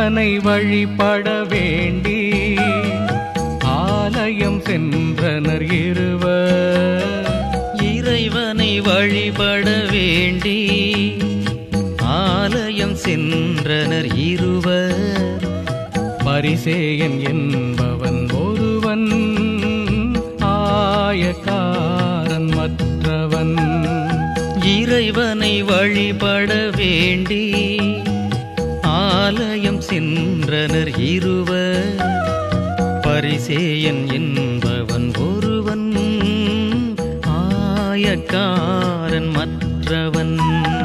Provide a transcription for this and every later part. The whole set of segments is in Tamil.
இறைவனை வழிபட வேண்டி ஆலயம் சென்றனர் இருவர் இறைவனை வழிபட வேண்டி ஆலயம் சென்றனர் இருவர் பரிசேயன் என்பவன் ஒருவன் ஆயக்காரன் மற்றவன் இறைவனை வழிபட வேண்டி ஆலயம் சென்றனர் இருவர் பரிசேயன் என்பவன் ஒருவன் ஆயக்காரன் மற்றவன்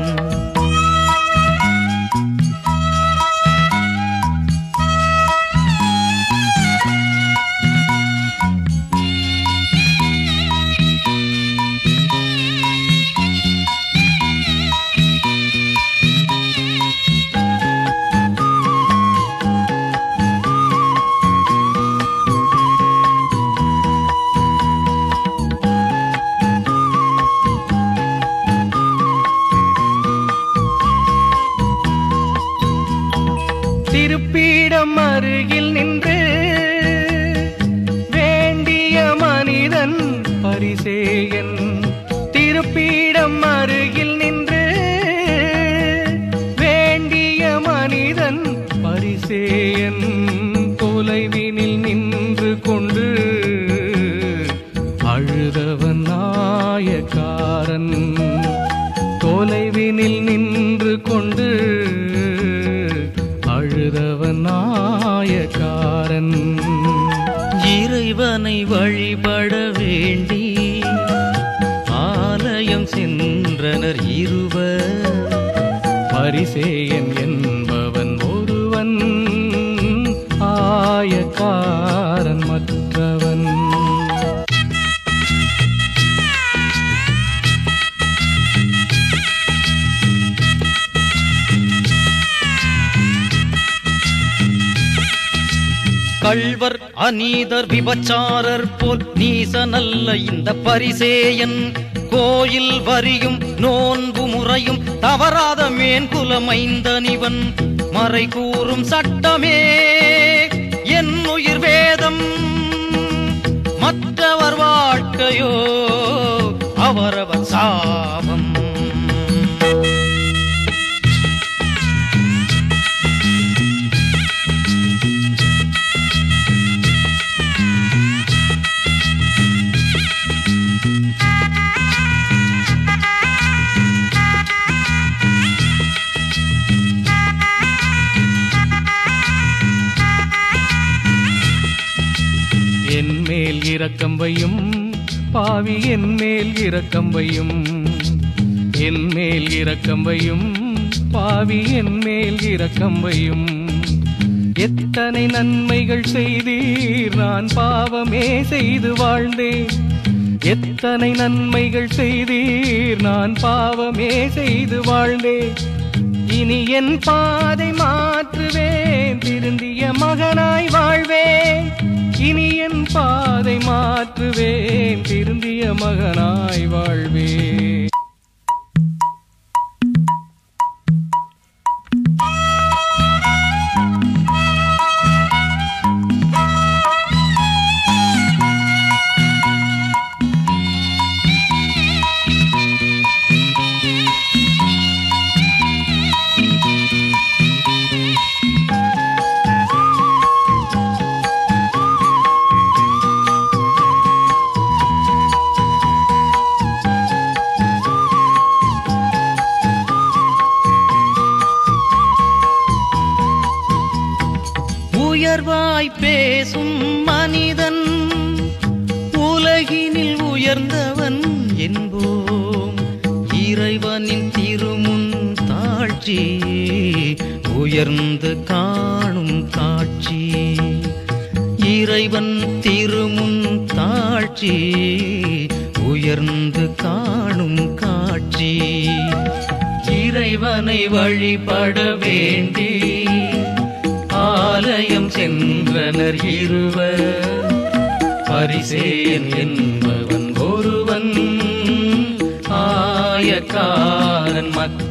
திருப்பீடம் அருகில் நின்று வேண்டிய மனிதன் பரிசேயன் திருப்பீடம் அருகில் நின்று வேண்டிய மனிதன் பரிசேயன் தொலைவினில் நின்று கொண்டு அழுதவன் நாயக்காரன் தொலைவினில் நின்று கொண்டு அழுதவன் நாயக்காரன் இறைவனை வழிபட வேண்டி ஆலயம் சென்றனர் இருவர் பரிசேயன் என்பவன் ஒருவன் ஆயக்காரன் மற்றவன் கள்வர் அநீதர் விபச்சாரர் போல் நீசனல்ல இந்த பரிசேயன் கோயில் வரியும் நோன்பு முறையும் தவறாத மேன்குலமைந்தனிவன் மறை கூறும் சட்டமே என் உயிர் வேதம் மற்றவர் வாழ்க்கையோ அவரவர் சாபம் என் மேல் இரக்கம் வையும் பாவி என் மேல் இரக்கம் வையும் என் மேல் இரக்கம் வையும் பாவி என் மேல் இரக்கம் வையும் எத்தனை நன்மைகள் செய்தீர் நான் பாவமே செய்து வாழ்ந்தேன் எத்தனை நன்மைகள் செய்தீர் நான் பாவமே செய்து வாழ்ந்தேன் இனி என் பாதை மாற்றுவேன் திருந்திய மகனாய் வாழ்வேன் இனி என் பாதை மாற்றுவேன் திருந்திய மகனாய் வாழ்வேன் உயர்வாய் பேசும் மனிதன் உலகினில் உயர்ந்தவன் என்போம் இறைவனின் திருமுன் தாழ்ச்சி உயர்ந்து காணும் காட்சி இறைவன் திருமுன் தாழ்ச்சி உயர்ந்து காணும் காட்சி இறைவனை வழிபட வேண்டி ஆலயம் சென்றனர் இருவர் பரிசேயன் என்பவன் ஒருவன் ஆயக்காரன் மற்ற